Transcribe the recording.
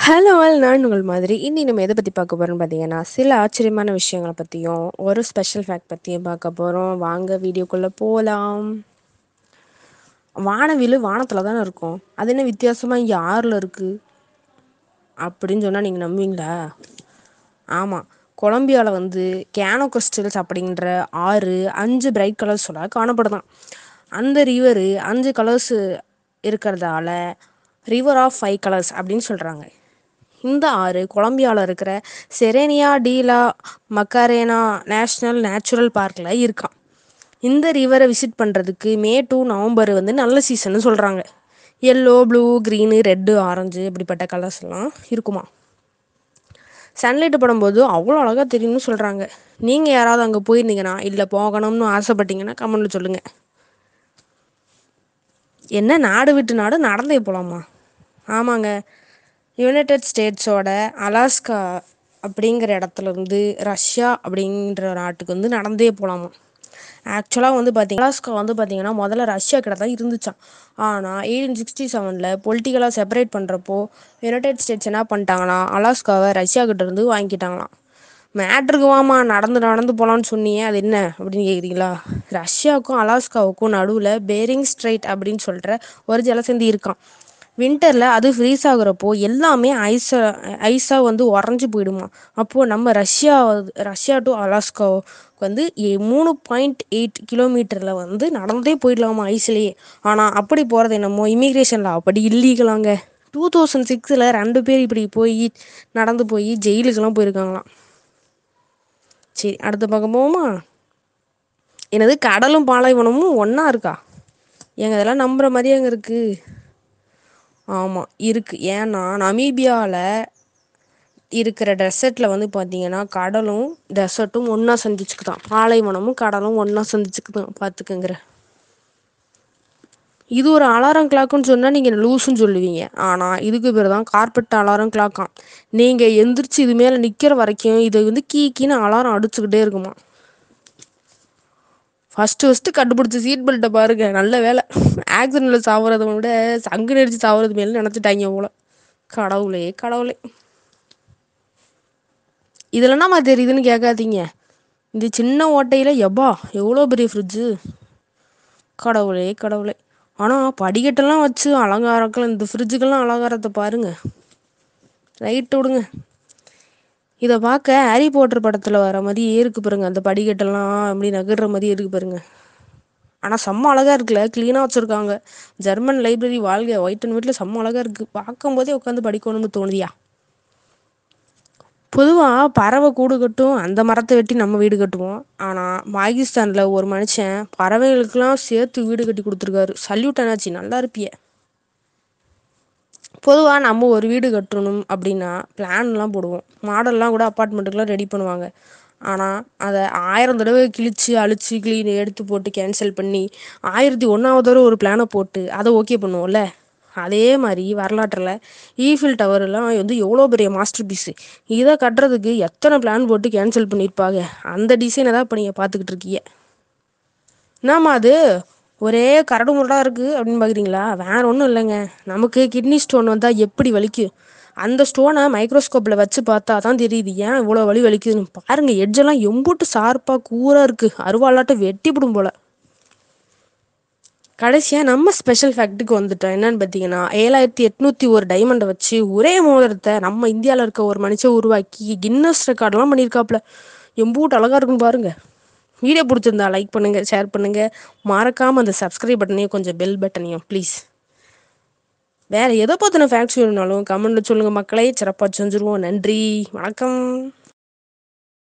hello all நான் உங்கள் மாதிரி இன்னி நம்ம எதை பற்றி பார்க்க போகிறோம்னு பார்த்தீங்கன்னா சில ஆச்சரியமான விஷயங்களை பற்றியும் ஒரு ஸ்பெஷல் ஃபேக்ட் பற்றியும் பார்க்க போகிறோம் வாங்க வீடியோக்குள்ளே போகலாம் வானவில்லு வானத்தில் தானே இருக்கும் அது என்ன வித்தியாசமாக இங்கே ஆறில் இருக்குது அப்படின்னு சொன்னால் நீங்கள் நம்புவீங்களா ஆமாம் கொலம்பியாவில் வந்து கேனோ கிறிஸ்டல்ஸ் அப்படின்ற ஆறு அஞ்சு பிரைட் கலர்ஸோட காணப்படுதான் அந்த ரிவரு அஞ்சு கலர்ஸ் இருக்கிறதால ரிவர் ஆஃப் ஃபைவ் கலர்ஸ் அப்படின்னு சொல்கிறாங்க இந்த ஆறு கொலம்பியாவில் இருக்கிற செரேனியா டீலா மக்காரேனா நேஷ்னல் நேச்சுரல் பார்க்கில் இருக்கான் இந்த ரிவரை விசிட் பண்ணுறதுக்கு மே டு நவம்பர் வந்து நல்ல சீசன்னு சொல்கிறாங்க yellow blue green red orange இப்படிப்பட்ட கலர்ஸ் எல்லாம் இருக்குமா சன்லைட்டு படும்போது அவ்வளோ அழகாக தெரியும்னு சொல்கிறாங்க நீங்கள் யாராவது அங்கே போயிருந்தீங்கன்னா இல்லை போகணும்னு ஆசைப்பட்டீங்கன்னா கமெண்ட்டில் சொல்லுங்கள் என்ன நாடு விட்டு நாடு நடந்தே போகலாமா ஆமாங்க யுனைடெட் ஸ்டேட்ஸோட அலாஸ்கா அப்படிங்கிற இடத்துல இருந்து ரஷ்யா அப்படின்ற நாட்டுக்கு வந்து நடந்தே போகலாமா ஆக்சுவலாக வந்து பார்த்தீங்கன்னா அலாஸ்கா வந்து பார்த்தீங்கன்னா முதல்ல ரஷ்யா கிட்ட தான் இருந்துச்சான் ஆனால் எயிட்டீன் சிக்ஸ்டி செவனில் பொலிட்டிக்கலாக செப்பரேட் பண்ணுறப்போ யுனைடெட் ஸ்டேட்ஸ் என்ன பண்ணிட்டாங்கன்னா அலாஸ்காவை ரஷ்யா கிட்ட இருந்து வாங்கிட்டாங்களாம் மேட்ருக்கு வாமா நடந்து நடந்து போகலான்னு சொன்னியே அது என்ன அப்படின்னு கேட்குறீங்களா ரஷ்யாவுக்கும் அலாஸ்காவுக்கும் நடுவில் பேரிங் ஸ்ட்ரைட் அப்படின்னு சொல்கிற ஒரு ஜலசந்தி இருக்கான் வின்டரில் அது ஃப்ரீஸ் ஆகுறப்போ எல்லாமே ஐஸா ஐஸாக வந்து உறைஞ்சி போயிடுமா அப்போது நம்ம ரஷ்யா ரஷ்யா டு அலாஸ்கா வந்து ஏ- மூணு பாயிண்ட் எயிட் கிலோமீட்டரில் வந்து நடந்தே போயிடலாமா ஐஸ்லேயே ஆனால் அப்படி போகிறது என்னமோ இமிக்ரேஷனில் அப்படி இல்லீகலாங்க டூ தௌசண்ட் சிக்ஸில் ரெண்டு பேர் இப்படி போய் நடந்து போய் ஜெயிலுக்கெல்லாம் போயிருக்காங்களாம் சரி அடுத்த பக்கம் போவோமா என்னது கடலும் பாலைவனமும் ஒன்றா இருக்கா ஏங்க இதெல்லாம் நம்புகிற மாதிரியே அங்கே இருக்குது ஆமாம் இருக்குது ஏன்னா நமீபியாவில் இருக்கிற டெசர்ட்டில் வந்து பார்த்தீங்கன்னா கடலும் டெசர்ட்டும் ஒன்றா சந்திச்சுக்குதான் பாலைவனமும் கடலும் ஒன்றா சந்திச்சுக்குதான் பார்த்துக்கங்கிற இது ஒரு அலாரம் கிளாக்குன்னு சொன்னால் நீங்கள் லூசுன்னு சொல்லுவீங்க ஆனால் இதுக்கு பேர் தான் கார்பெட் அலாரம் கிளாக்காம் நீங்கள் எந்திரிச்சு இது மேலே நிற்கிற வரைக்கும் இது வந்து கீ கீன்னு அலாரம் அடிச்சுக்கிட்டே இருக்குமா ஃபஸ்ட்டு ஃபஸ்ட்டு கண்டுபிடிச்ச சீட் பெல்ட்டை பாருங்க நல்ல வேலை ஆக்சிடென்ட்டில் சாவறதை விட சங்கு நெரிச்சு சாவறது மேலே நினச்சிட்டாங்க போல கடவுளே கடவுளே இதில் என்னம்மா தெரியுதுன்னு கேட்காதீங்க இந்த சின்ன ஓட்டையில் எப்பா எவ்வளோ பெரிய ஃப்ரிட்ஜு கடவுளே கடவுளே ஆனால் படிக்கட்டெல்லாம் வச்சு அலங்காரக்கெல்லாம் இந்த ஃப்ரிட்ஜுக்கெல்லாம் அலங்காரத்தை பாருங்க ரைட்டு விடுங்க இதை பார்க்க ஹாரி போட்டர் படத்தில் வர மாதிரியே இருக்கு பாருங்க அந்த படிக்கட்டெல்லாம் அப்படி நகர்ற மாதிரியே இருக்கு பாருங்க ஆனால் செம்ம அழகாக இருக்குல்ல க்ளீனாக வச்சுருக்காங்க ஜெர்மன் லைப்ரரி வாழ்க ஒயிட் அண்ட் வீட்டில் செம்ம அழகாக இருக்குது பார்க்கும்போதே உட்காந்து படிக்கணும்னு தோணுதியா பொதுவாக பறவை கூடு கட்டும் அந்த மரத்தை வெட்டி நம்ம வீடு கட்டுவோம் ஆனால் பாகிஸ்தானில் ஒரு மனுஷன் பறவைகளுக்கெல்லாம் சேர்த்து வீடு கட்டி கொடுத்துருக்காரு சல்யூட் என்னாச்சு நல்லா இருப்பிய பொதுவாக நம்ம ஒரு வீடு கட்டணும் அப்படின்னா பிளான்லாம் போடுவோம் மாடல்லாம் கூட அப்பார்ட்மெண்ட்டுக்கெலாம் ரெடி பண்ணுவாங்க ஆனால் அதை ஆயிரம் தடவை கிழிச்சு அழிச்சு க்ளீன் எடுத்து போட்டு கேன்சல் பண்ணி ஆயிரத்தி ஒன்றாவது தடவை ஒரு பிளானை போட்டு அதை ஓகே பண்ணுவோம்ல அதே மாதிரி வரலாற்றில் ஈஃபில் டவர்லாம் வந்து எவ்வளோ பெரிய மாஸ்டர் பீஸு இதை கட்டுறதுக்கு எத்தனை பிளான் போட்டு கேன்சல் பண்ணியிருப்பாங்க அந்த டிசைனை தான் இப்போ நீங்கள் பார்த்துக்கிட்டு இருக்கீங்க என்னம்மா அது ஒரே கரடு முரடாக இருக்குது அப்படின்னு பார்க்குறீங்களா வேற ஒன்றும் இல்லைங்க நமக்கு கிட்னி ஸ்டோன் வந்தால் எப்படி வலிக்கும் அந்த ஸ்டோனை மைக்ரோஸ்கோப்பில் வச்சு பார்த்தா தான் தெரியுது ஏன் இவ்வளோ வலி வலிக்குதுன்னு பாருங்கள் எட்ஜெல்லாம் எம்பூட்டு ஷார்ப்பாக கூராக இருக்குது அருவாளாட்டம் வெட்டிவிடும் போல கடைசியாக நம்ம ஸ்பெஷல் ஃபேக்ட்டுக்கு வந்துட்டோம் என்னன்னு பார்த்தீங்கன்னா ஏழாயிரத்தி எட்நூற்றி ஒரு டைமண்டை வச்சு ஒரே மோதிரத்தை நம்ம இந்தியாவில் இருக்க ஒரு மனுஷன் உருவாக்கி கின்னஸ் ரெக்கார்ட்லாம் பண்ணியிருக்காப்புல எம்பூட்டு அழகாக இருக்குன்னு பாருங்க வீடியோ பிடிச்சிருந்தா லைக் பண்ணுங்கள் ஷேர் பண்ணுங்கள் மறக்காமல் அந்த சப்ஸ்கிரைப் பட்டனையும் கொஞ்சம் பெல் பட்டனையும் ப்ளீஸ் வேறு எதை பற்றின ஃபேக்ட்ஸ் வேணும்னாலும் கமெண்ட்டில் சொல்லுங்கள் மக்களே சிறப்பாக செஞ்சுருவோம் நன்றி வணக்கம்